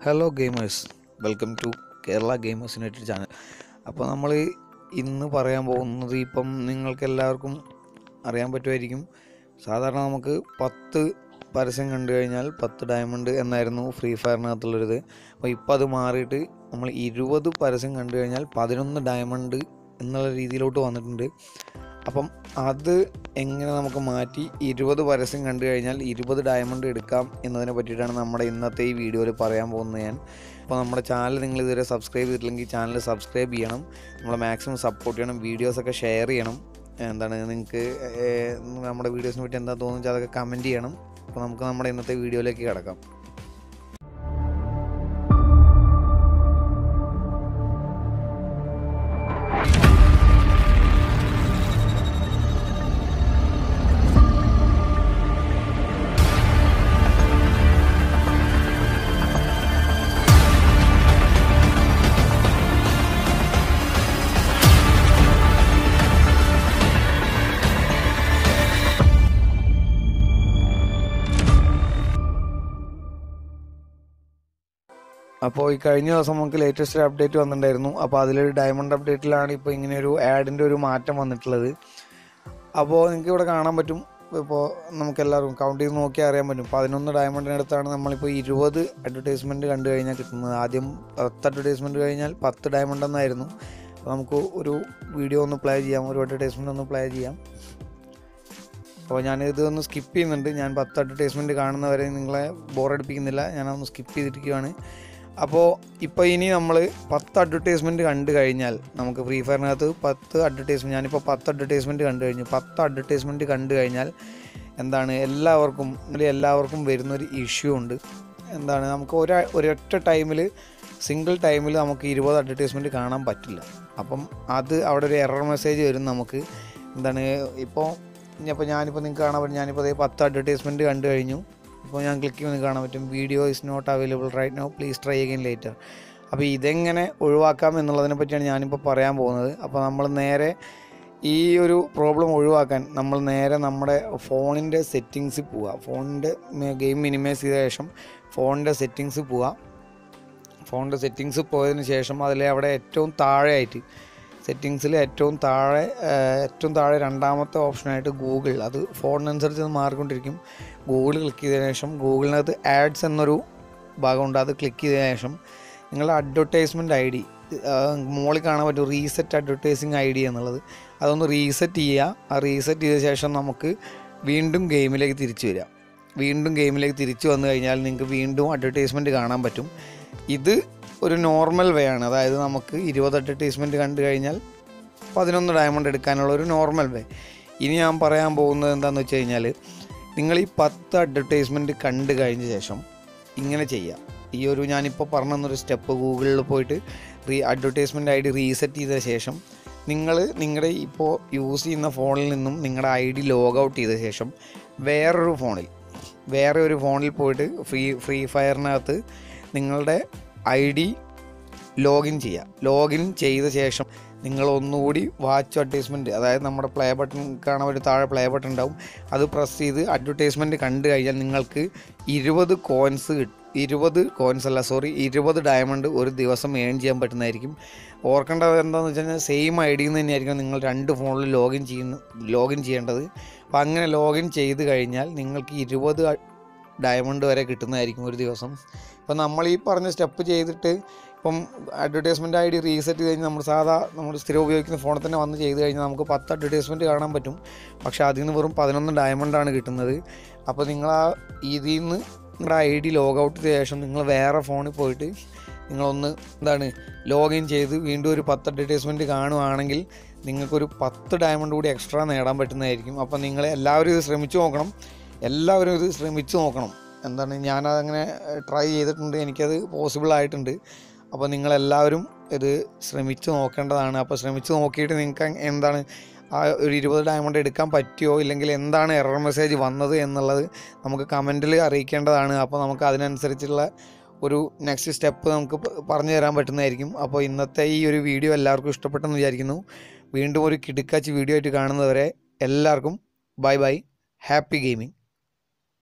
hello gamers welcome to Kerala gamers united channel അപ്പോൾ നമ്മൾ ഇന്ന് പറയാൻ പോകുന്നത് ഇപ്പം നിങ്ങൾക്ക് എല്ലാവർക്കും അറിയാൻ പറ്റുമായിരിക്കും സാധാരണ നമുക്ക് പത്ത് പരസ്യം കണ്ടു കഴിഞ്ഞാൽ പത്ത് ഡയമണ്ട് എന്നായിരുന്നു ഫ്രീ ഫയറിനകത്തുള്ളൊരിത് അപ്പോൾ ഇപ്പോൾ അത് മാറിയിട്ട് നമ്മൾ ഇരുപത് പരസ്യം കണ്ടു കഴിഞ്ഞാൽ പതിനൊന്ന് ഡയമണ്ട് എന്നുള്ള രീതിയിലോട്ട് വന്നിട്ടുണ്ട് അപ്പം അത് എങ്ങനെ നമുക്ക് മാറ്റി ഇരുപത് പരസ്യം കണ്ടു കഴിഞ്ഞാൽ ഇരുപത് ഡയമണ്ട് എടുക്കാം എന്നതിനെ പറ്റിയിട്ടാണ് നമ്മുടെ ഇന്നത്തെ ഈ വീഡിയോയിൽ പറയാൻ പോകുന്നത് ഞാൻ അപ്പോൾ നമ്മുടെ ചാനൽ നിങ്ങൾ ഇതുവരെ സബ്സ്ക്രൈബ് ചെയ്തിട്ടില്ലെങ്കിൽ ചാനൽ സബ്സ്ക്രൈബ് ചെയ്യണം നമ്മളെ മാക്സിമം സപ്പോർട്ട് ചെയ്യണം വീഡിയോസൊക്കെ ഷെയർ ചെയ്യണം എന്താണ് നിങ്ങൾക്ക് ഏർ, നമ്മുടെ വീഡിയോസിനെ പറ്റി എന്താ തോന്നുന്നത് അതൊക്കെ കമൻറ്റ് ചെയ്യണം അപ്പോൾ നമുക്ക് നമ്മുടെ ഇന്നത്തെ വീഡിയോയിലേക്ക് കിടക്കാം അപ്പോൾ ഈ കഴിഞ്ഞ ദിവസം നമുക്ക് ലേറ്റസ്റ്റ് ഒരു അപ്ഡേറ്റ് വന്നിട്ടുണ്ടായിരുന്നു അപ്പോൾ അതിലൊരു ഡയമണ്ട് അപ്ഡേറ്റിലാണ് ഇപ്പോൾ ഇങ്ങനെ ഒരു ആഡിൻ്റെ ഒരു മാറ്റം വന്നിട്ടുള്ളത് അപ്പോൾ നിങ്ങൾക്ക് ഇവിടെ കാണാൻ പറ്റും ഇപ്പോൾ നമുക്ക് എല്ലാവർക്കും കൗണ്ട് ചെയ്ത് നോക്കിയാൽ അറിയാൻ പറ്റും പതിനൊന്ന് ഡയമണ്ടിനടുത്താണ് നമ്മളിപ്പോൾ ഇരുപത് അഡ്വർടൈസ്മെൻറ്റ് കണ്ടു കഴിഞ്ഞാൽ കിട്ടുന്നത് ആദ്യം പത്ത് അഡ്വർടൈസ്മെൻറ്റ് കഴിഞ്ഞാൽ പത്ത് ഡയമണ്ട് എന്നായിരുന്നു അപ്പോൾ നമുക്ക് ഒരു വീഡിയോ ഒന്ന് പ്ലേ ചെയ്യാം ഒരു അഡ്വർടൈസ്മെൻറ്റ് ഒന്ന് പ്ലേ ചെയ്യാം അപ്പോൾ ഞാനിത് ഒന്ന് സ്കിപ്പ് ചെയ്യുന്നുണ്ട് ഞാൻ പത്ത് അഡ്വർടൈസ്മെൻറ്റ് കാണുന്നവരെ നിങ്ങളെ ബോറടിപ്പിക്കുന്നില്ല ഞാനതൊന്ന് സ്കിപ്പ് ചെയ്തിരിക്കുകയാണ് അപ്പോൾ ഇപ്പോൾ ഇനി നമ്മൾ പത്ത് അഡ്വർടൈസ്മെൻറ്റ് കണ്ടു കഴിഞ്ഞാൽ നമുക്ക് ഫ്രീ ഫയറിനകത്ത് പത്ത് അഡ്വർടൈസ്മെൻറ്റ് ഞാനിപ്പോൾ പത്ത് അഡ്വർടൈസ്മെൻറ്റ് കണ്ടു കഴിഞ്ഞു പത്ത് അഡ്വർടൈസ്മെൻറ്റ് കണ്ടു കഴിഞ്ഞാൽ എന്താണ് എല്ലാവർക്കും ഇതിൽ എല്ലാവർക്കും വരുന്നൊരു ഇഷ്യൂ ഉണ്ട് എന്താണ് നമുക്ക് ഒര ഒരൊറ്റ ടൈമിൽ സിംഗിൾ ടൈമിൽ നമുക്ക് ഇരുപത് അഡ്വർടൈസ്മെൻറ്റ് കാണാൻ പറ്റില്ല അപ്പം അത് അവിടെ ഒരു എറർ മെസ്സേജ് വരും നമുക്ക് എന്താണ് ഇപ്പോൾ ഇനിയിപ്പോൾ ഞാനിപ്പോൾ നിങ്ങൾക്ക് കാണാൻ പറ്റും ഞാനിപ്പോൾ അതേ പത്ത് അഡ്വർടൈസ്മെൻറ്റ് കണ്ടു കഴിഞ്ഞു ഇപ്പോൾ ഞാൻ ക്ലിക്ക് ചെയ്യുമ്പോൾ നിങ്ങൾക്ക് കാണാൻ പറ്റും video is not available right now please try again later അപ്പോൾ ഇതെങ്ങനെ ഒഴിവാക്കാം എന്നുള്ളതിനെ പറ്റിയാണ് ഞാനിപ്പോൾ പറയാൻ പോകുന്നത് അപ്പോൾ നമ്മൾ നേരെ ഈ ഒരു പ്രോബ്ലം ഒഴിവാക്കാൻ നമ്മൾ നേരെ നമ്മുടെ ഫോണിൻ്റെ സെറ്റിങ്സിൽ പോവുക ഫോണിൻ്റെ ഗെയിം മിനിമൈസ് ചെയ്ത ശേഷം ഫോണിൻ്റെ സെറ്റിങ്സ് പോവുക ഫോണിൻ്റെ സെറ്റിങ്സ് പോയതിന് ശേഷം അതിലെ അവിടെ ഏറ്റവും താഴെയായിട്ട് സെറ്റിങ്സിൽ ഏറ്റവും താഴെ ആ, ഏറ്റവും താഴെ രണ്ടാമത്തെ ഓപ്ഷനായിട്ട് ഗൂഗിൾ അത് ഫോണിനനുസരിച്ച് അത് മാറിക്കൊണ്ടിരിക്കും ഗൂഗിൾ ക്ലിക്ക് ചെയ്തതിനു ശേഷം ഗൂഗിളിനകത്ത് ആഡ്സ് എന്നൊരു ഭാഗമുണ്ട് അത് ക്ലിക്ക് ചെയ്തതിനു ശേഷം നിങ്ങളുടെ അഡ്വർടൈസ്മെൻറ്റ് ഐ ഡി മുകളിൽ കാണാൻ പറ്റും റീസെറ്റ് അഡ്വർടൈസിങ് ഐ ഡി എന്നുള്ളത് അതൊന്ന് റീസെറ്റ് ചെയ്യുക ആ റീസെറ്റ് ചെയ്ത ശേഷം നമുക്ക് വീണ്ടും ഗെയിമിലേക്ക് തിരിച്ചു വരിക വീണ്ടും ഗെയിമിലേക്ക് തിരിച്ചു വന്നു കഴിഞ്ഞാൽ നിങ്ങൾക്ക് വീണ്ടും അഡ്വർടൈസ്മെൻറ്റ് കാണാൻ പറ്റും ഇത് ഒരു നോർമൽ വേ ആണ് അതായത് നമുക്ക് ഇരുപത് അഡ്വർടൈസ്മെൻറ്റ് കണ്ടു കഴിഞ്ഞാൽ പതിനൊന്ന് ഡയമണ്ട് എടുക്കാനുള്ള ഒരു നോർമൽ വേ ഇനി ഞാൻ പറയാൻ പോകുന്നത് എന്താണെന്ന് വെച്ച് കഴിഞ്ഞാൽ നിങ്ങൾ ഈ പത്ത് അഡ്വർടൈസ്മെൻറ്റ് കണ്ടു കഴിഞ്ഞ ശേഷം ഇങ്ങനെ ചെയ്യാം ഈ ഒരു ഞാനിപ്പോൾ പറഞ്ഞൊരു സ്റ്റെപ്പ് ഗൂഗിളിൽ പോയിട്ട് re advertisement I D reset ചെയ്ത ശേഷം നിങ്ങൾ നിങ്ങളുടെ ഇപ്പോൾ യൂസ് ചെയ്യുന്ന ഫോണിൽ നിന്നും നിങ്ങളുടെ ഐ ഡി ലോഗ് ഔട്ട് ചെയ്ത ശേഷം വേറൊരു ഫോണിൽ വേറെ ഒരു ഫോണിൽ പോയിട്ട് ഫ്രീ ഫ്രീ ഫയറിനകത്ത് നിങ്ങളുടെ ഐ ഡി ലോഗിൻ ചെയ്യുക ലോഗിൻ ചെയ്ത ശേഷം നിങ്ങൾ ഒന്നുകൂടി വാച്ച് അഡ്വർടൈസ്മെൻറ്റ് അതായത് നമ്മുടെ പ്ലേ ബട്ടൺ കാണാൻ ഒരു താഴെ പ്ലേ ബട്ടൺ ഉണ്ടാവും അത് പ്രസ് ചെയ്ത് അഡ്വർടൈസ്മെൻറ്റ് കണ്ടു കഴിഞ്ഞാൽ നിങ്ങൾക്ക് ഇരുപത് കോയിൻസ് കിട്ടും ഇരുപത് കോയിൻസ് അല്ല സോറി ഇരുപത് ഡയമണ്ട് ഒരു ദിവസം ഏൺ ചെയ്യാൻ പറ്റുന്നതായിരിക്കും ഓർക്കേണ്ടത് എന്താണെന്ന് വെച്ച് കഴിഞ്ഞാൽ സെയിം ഐ ഡിയിൽ നിന്ന് തന്നെയായിരിക്കും നിങ്ങൾ രണ്ട് ഫോണിൽ ലോഗിൻ ചെയ്യുന്ന ലോഗിൻ ചെയ്യേണ്ടത് അപ്പോൾ അങ്ങനെ ലോഗിൻ ചെയ്ത് കഴിഞ്ഞാൽ നിങ്ങൾക്ക് ഇരുപത് ഡയമണ്ട് വരെ കിട്ടുന്നതായിരിക്കും ഒരു ദിവസം ഇപ്പം നമ്മൾ ഈ പറഞ്ഞ സ്റ്റെപ്പ് ചെയ്തിട്ട് ഇപ്പം അഡ്വർടൈസ്മെൻറ്റ് ഐ ഡി റീസെറ്റ് ചെയ്ത് കഴിഞ്ഞാൽ നമ്മൾ സാധാ നമ്മൾ സ്ഥിരം ഉപയോഗിക്കുന്ന ഫോണിൽ തന്നെ വന്ന് ചെയ്ത് കഴിഞ്ഞാൽ നമുക്ക് പത്ത് അഡ്വർടൈസ്മെൻറ്റ് കാണാൻ പറ്റും പക്ഷേ അതിൽ നിന്ന് വെറും പതിനൊന്ന് ഡയമണ്ടാണ് കിട്ടുന്നത് അപ്പോൾ നിങ്ങൾ ആ ഇതിൽ നിന്ന് നിങ്ങളുടെ ഐ ഡി ലോഗ് ഔട്ട് ചെയ്ത ശേഷം നിങ്ങൾ വേറെ ഫോണിൽ പോയിട്ട് നിങ്ങളൊന്ന് എന്താണ് ലോഗിൻ ചെയ്ത് വീണ്ടും ഒരു പത്ത് അഡ്വർടൈസ്മെൻറ്റ് കാണുവാണെങ്കിൽ നിങ്ങൾക്കൊരു പത്ത് ഡയമണ്ട് കൂടി എക്സ്ട്രാ നേടാൻ പറ്റുന്നതായിരിക്കും അപ്പോൾ നിങ്ങൾ എല്ലാവരും ഇത് ശ്രമിച്ചു നോക്കണം എല്ലാവരും ഇത് ശ്രമിച്ചു നോക്കണം എന്താണ് ഞാനതങ്ങനെ ട്രൈ ചെയ്തിട്ടുണ്ട് എനിക്കത് പോസിബിൾ ആയിട്ടുണ്ട് അപ്പോൾ നിങ്ങളെല്ലാവരും ഇത് ശ്രമിച്ചു നോക്കേണ്ടതാണ് അപ്പോൾ ശ്രമിച്ചു നോക്കിയിട്ട് നിങ്ങൾക്ക് എന്താണ് ആ ഒരു ഇരുപത് ഡയമണ്ട് എടുക്കാൻ പറ്റിയോ ഇല്ലെങ്കിൽ എന്താണ് എറർ മെസ്സേജ് വന്നത് എന്നുള്ളത് നമുക്ക് കമൻറ്റിൽ അറിയിക്കേണ്ടതാണ് അപ്പോൾ നമുക്ക് അതിനനുസരിച്ചുള്ള ഒരു നെക്സ്റ്റ് സ്റ്റെപ്പ് നമുക്ക് പ- പറഞ്ഞു തരാൻ പറ്റുന്നതായിരിക്കും അപ്പോൾ ഇന്നത്തെ ഈ ഒരു വീഡിയോ എല്ലാവർക്കും ഇഷ്ടപ്പെട്ടെന്ന് വിചാരിക്കുന്നു വീണ്ടും ഒരു കിടുക്കാച്ചി വീഡിയോ ആയിട്ട് കാണുന്നവരെ എല്ലാവർക്കും ബൈ ബൈ ഹാപ്പി ഗെയിമിംഗ്